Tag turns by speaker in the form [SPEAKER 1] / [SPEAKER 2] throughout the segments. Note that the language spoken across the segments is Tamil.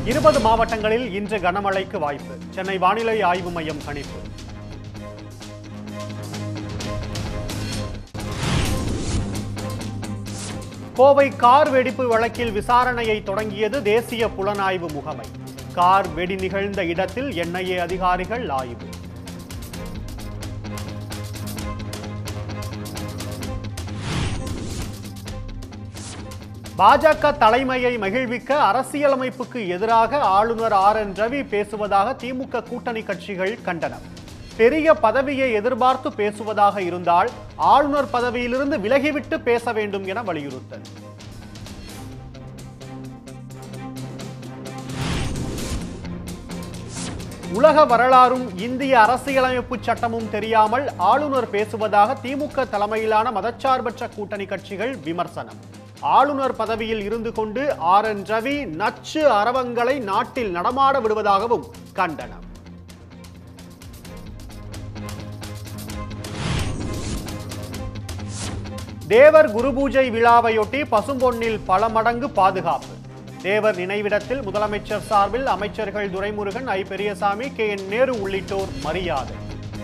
[SPEAKER 1] இருபது மாவட்டங்களில் இன்று கனமழைக்கு வாய்ப்பு சென்னை வானிலை ஆய்வு மையம் கணிப்பு கோவை கார் வெடிப்பு வழக்கில் விசாரணையை தொடங்கியது தேசிய புலனாய்வு முகமை கார் வெடி நிகழ்ந்த இடத்தில் என்ஐஏ அதிகாரிகள் ஆய்வு பாஜக தலைமையை மகிழ்விக்க அரசியலமைப்புக்கு எதிராக ஆளுநர் ஆர் என் ரவி பேசுவதாக திமுக கூட்டணி கட்சிகள் கண்டனம் பெரிய பதவியை எதிர்பார்த்து பேசுவதாக இருந்தால் ஆளுநர் பதவியிலிருந்து விலகிவிட்டு பேச வேண்டும் என வலியுறுத்தல் உலக வரலாறும் இந்திய அரசியலமைப்பு சட்டமும் தெரியாமல் ஆளுநர் பேசுவதாக திமுக தலைமையிலான மதச்சார்பற்ற கூட்டணி கட்சிகள் விமர்சனம் ஆளுநர் பதவியில் இருந்து கொண்டு ஆர் என் ரவி நச்சு அரவங்களை நாட்டில் நடமாட விடுவதாகவும் கண்டனம் தேவர் குருபூஜை விழாவையொட்டி பசும்பொன்னில் பல மடங்கு பாதுகாப்பு தேவர் நினைவிடத்தில் முதலமைச்சர் சார்பில் அமைச்சர்கள் Duraimurugan I Periyasamy K N Nehru உள்ளிட்டோர் மரியாதை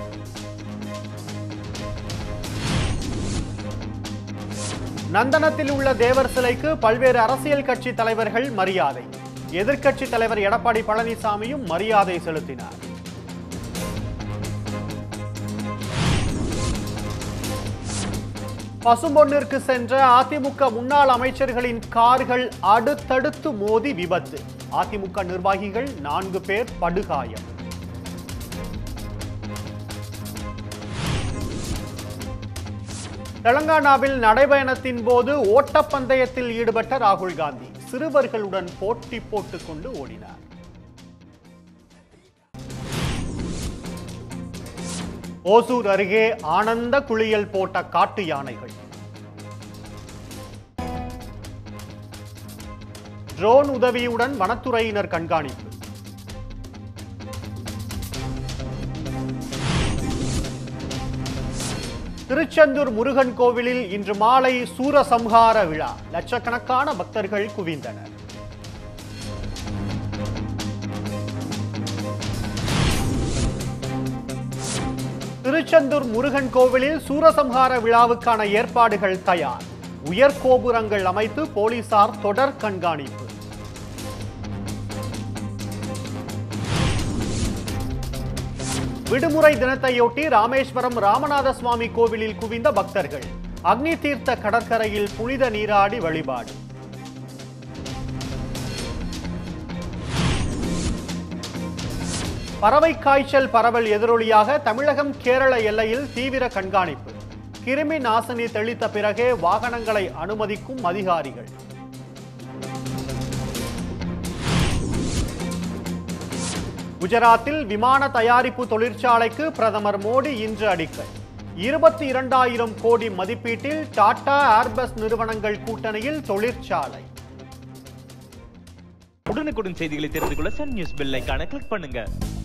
[SPEAKER 1] நந்தனத்தில் உள்ள தேவர் சிலைக்கு பல்வேறு அரசியல் கட்சி தலைவர்கள் மரியாதை எதிர்க்கட்சி தலைவர் எடப்பாடி பழனிசாமியும் மரியாதை செலுத்தினார் பசும்பொன்னிற்கு சென்ற அதிமுக முன்னாள் அமைச்சர்களின் கார்கள் அடுத்தடுத்து மோதி விபத்து அதிமுக நிர்வாகிகள் நான்கு பேர் படுகாயம் தெலங்கானாவில் நடைபயணத்தின் போது ஓட்டப்பந்தயத்தில் ஈடுபட்ட ராகுல் காந்தி சிறுவர்களுடன் போட்டி போட்டுக் கொண்டு ஓடினார் ஓசூர் அருகே ஆனந்த குளியல் போட்ட காட்டு யானைகள் ட்ரோன் உதவியுடன் வனத்துறையினர் கண்காணிப்பு திருச்செந்தூர் முருகன் கோவிலில் இன்று மாலை சூரசம்ஹார விழா லட்சக்கணக்கான பக்தர்கள் குவிந்தனர் திருச்செந்தூர் முருகன் கோவிலில் சூரசம்ஹார விழாவுக்கான ஏற்பாடுகள் தயார் உயர் கோபுரங்கள் அமைத்து போலீசார் தொடர் கண்காணிப்பு விடுமுறை தினத்தையொட்டி ராமேஸ்வரம் ராமநாத சுவாமி கோவிலில் குவிந்த பக்தர்கள் அக்னி தீர்த்த கடற்கரையில் புனித நீராடி வழிபாடு பறவை காய்ச்சல் பரவல் எதிரொலியாக தமிழகம் கேரள எல்லையில் தீவிர கண்காணிப்பு கிருமி நாசினி தெளித்த பிறகே வாகனங்களை அனுமதிக்கும் அதிகாரிகள் குஜராத்தில் விமான தயாரிப்பு தொழிற்சாலைக்கு பிரதமர் மோடி இன்று அடிக்கல் இருபத்தி இரண்டாயிரம் கோடி மதிப்பீட்டில் டாடா ஏர்பஸ் நிறுவனங்கள் கூட்டணியில் தொழிற்சாலை
[SPEAKER 2] உடனுக்குடன் செய்திகளை தெரிந்து கொள்ள சன் நியூஸ் பெல் ஐகானை கிளிக் பண்ணுங்க